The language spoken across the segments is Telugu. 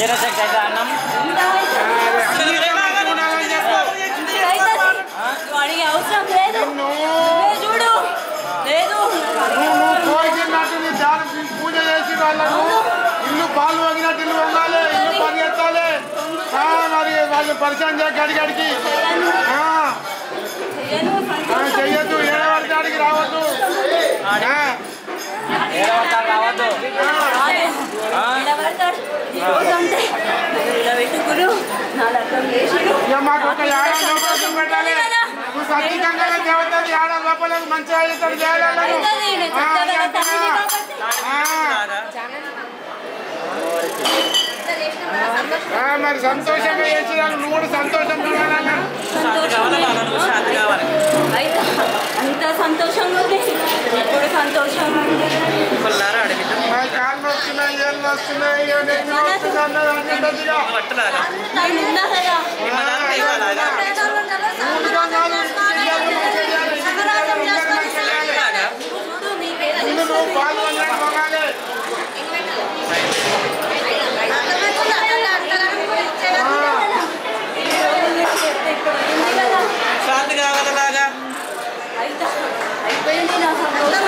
జీరశక్తి అయితే అన్నం వాడికి అవసరం లేదు నువ్వే చూడు లేదు నువ్వు కోరికినట్టు నీ ధ్యానం పూజ చేసి వాళ్ళకు ఇల్లు పాలు వంగినట్టు ఇల్లు వంగాలి ఇల్లు పరిగెత్తాలి ఆ, మరి వాళ్ళు పరిచయం చేయ గడిగడికి ఆ, చెయ్యను, ఆ, చెయ్యొద్దు ఏడవడికి ఆడికి రావద్దు ఆ, ఏడవతారు రావద్దు రాదు. ఇలా పడతాడు. ఈ రోజు అంటే ఇలా పెట్టుకురు నా లగ్గం చేసిరు ఇక మాకు ఒక ఏడాది లోపల పెట్టాలి నువ్వు సత్యంగా దేవతలు ఏడాది లోపల మంచిగా అవుతాడు చేయాలి అవుతుంది, నేను ఆ, చెప్తాను కదా, అంతేనా? తల్లిని కాబట్టి. ఆ. ఆ, మరి సంతోషంగా చేసి నువ్వు కూడా సంతోషంగా ఉండాలన్నా సంతోషం అయితే అంత సంతోషంగా ఉంది ఇప్పుడు సంతోషంగా ఉంది మా కాళ్ళు వస్తున్నాయి ఏళ్ళు వస్తున్నాయి ఇక నెత్తి వస్తుంది అన్నది అనుకుంటుందిగా. నేను ఉన్నా కదా ఊరిగా కాదు, పిల్లలు మంచిగా చేయాలి, పిల్లలు అందరూ మంచిగా చేయాలి. చూడు నీ పేద ముందు నువ్వు పాల్గొన్నాడు మొగాలి. శాంతి కాగలలాగా అయితే అయిపోయింది నా సంతోషం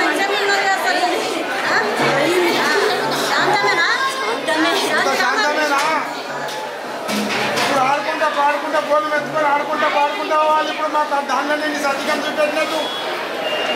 శాంతమే ఇంత శాంతమేనా? ఇప్పుడు ఆడుకుంటా పాడుకుంటా బోర్లు మెత్తుకొని ఆడుకుంటా పాడుకుంటా వాళ్ళు ఇప్పుడు మాకు దాన్ని నిన్ను సత్యం చూపెట్టినట్టు